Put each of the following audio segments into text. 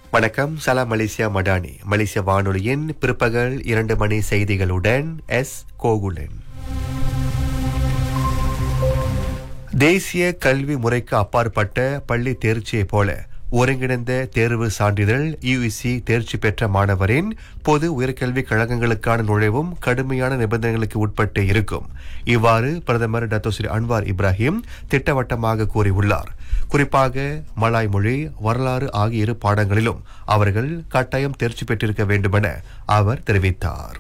வணக்கம் சலாம் மலேசியா மடானி மலேசிய வானொலியின் பிற்பகல் இரண்டு மணி செய்திகளுடன் எஸ் கோகுலன் தேசிய கல்வி முறைக்கு அப்பாற்பட்ட பள்ளி தேர்ச்சியைப் போல ஒருங்கிணைந்த தேர்வு சான்றிதழ் யுஇசி தேர்ச்சி பெற்ற மாணவரின் பொது உயர்கல்வி கழகங்களுக்கான நுழைவும் கடுமையான நிபந்தனைகளுக்கு உட்பட்டு இருக்கும் இவ்வாறு பிரதமர் டத்தோஸ்ரீ அன்வார் இப்ராஹிம் திட்டவட்டமாக கூறியுள்ளார் குறிப்பாக மலாய் மொழி வரலாறு ஆகிய இரு பாடங்களிலும் அவர்கள் கட்டாயம் தேர்ச்சி பெற்றிருக்க வேண்டுமென அவர் தெரிவித்தார்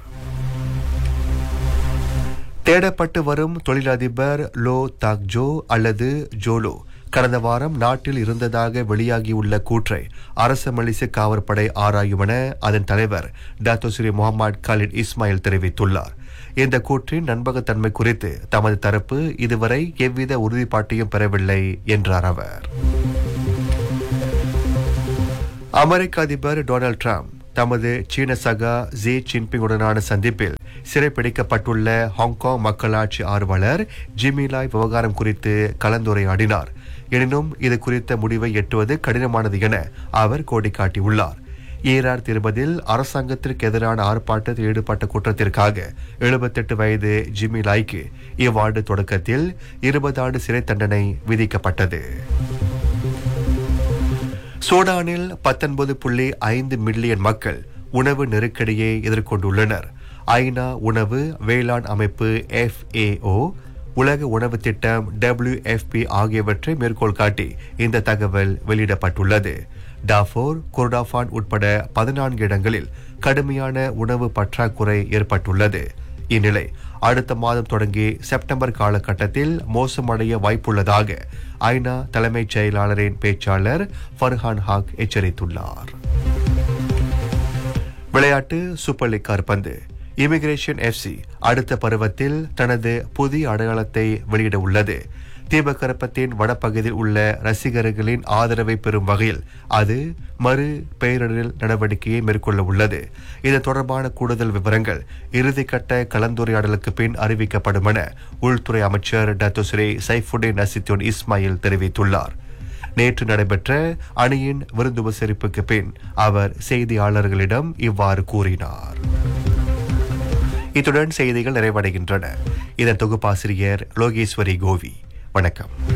தேடப்பட்டு வரும் தொழிலதிபர் லோ தாக்ஜோ அல்லது ஜோலோ கடந்த வாரம் நாட்டில் இருந்ததாக வெளியாகியுள்ள கூற்றை அரச மலேசிய காவற்படை ஆராயும் என அதன் தலைவர் doctor Sri Mohamed Khalid Ismail தெரிவித்துள்ளார் இந்த கூற்றின் நண்பகத்தன்மை குறித்து தமது தரப்பு இதுவரை எவ்வித உறுதிப்பாட்டையும் பெறவில்லை என்றார் அவர் அமெரிக்க அதிபர் டொனால்ட் ட்ரம்ப் தமது சீன சகா ஜி ஜின்பிங்குடனான சந்திப்பில் சிறைப்பிடிக்கப்பட்டுள்ள ஹாங்காங் மக்களாட்சி ஆர்வலர் ஜிமிலாய் விவகாரம் குறித்து கலந்துரையாடினார் எனினும் இது குறித்த முடிவை எட்டுவது கடினமானது என அவர் கோடி காட்டியுள்ளார் ஈரார் திருப்பதில் அரசாங்கத்திற்கு எதிரான ஆர்ப்பாட்டத்தில் ஈடுபட்ட குற்றத்திற்காக எழுபத்தெட்டு வயது ஜிம்மி லாய்க்கு இவ்வாண்டு தொடக்கத்தில் இருபது ஆண்டு சிறை தண்டனை விதிக்கப்பட்டது சூடானில் பத்தொன்பது புள்ளி ஐந்து மில்லியன் மக்கள் உணவு நெருக்கடியை எதிர்கொண்டுள்ளனர் ஐநா உணவு வேளாண் அமைப்பு எஃப்ஏஓ உலக உணவு திட்டம் டபிள்யூஎஃப்பி ஆகியவற்றை மேற்கோள் காட்டி இந்த தகவல் வெளியிடப்பட்டுள்ளது டாஃபோர் குர்டாஃபான் உட்பட பதினான்கு இடங்களில் கடுமையான உணவு பற்றாக்குறை ஏற்பட்டுள்ளது இந்நிலை அடுத்த மாதம் தொடங்கி செப்டம்பர் காலகட்டத்தில் மோசமடைய வாய்ப்புள்ளதாக ஐநா தலைமைச் செயலாளரின் பேச்சாளர் ஃபர்ஹான் ஹாக் எச்சரித்துள்ளார் விளையாட்டு சூப்பர் லீக் காற்பந்து இமிகிரேஷன் எஃப்சி அடுத்த பருவத்தில் தனது புதிய அடையாளத்தை வெளியிட உள்ளது தீபகற்பத்தின் வடபகுதியில் உள்ள ரசிகர்களின் ஆதரவை பெறும் வகையில் அது மறு பெயரிடல் நடவடிக்கையை மேற்கொள்ள உள்ளது இது தொடர்பான கூடுதல் விவரங்கள் இறுதிக்கட்ட கலந்துரையாடலுக்கு பின் அறிவிக்கப்படும் என உள்துறை அமைச்சர் டத்துஸ்ரீ சைஃபுடின் நசித்துன் இஸ்மாயில் தெரிவித்துள்ளார் நேற்று நடைபெற்ற அணியின் விருந்துபசரிப்புக்கு பின் அவர் செய்தியாளர்களிடம் இவ்வாறு கூறினார் இத்துடன் செய்திகள் நிறைவடைகின்றன இதன் தொகுப்பாசிரியர் லோகேஸ்வரி கோவி வணக்கம்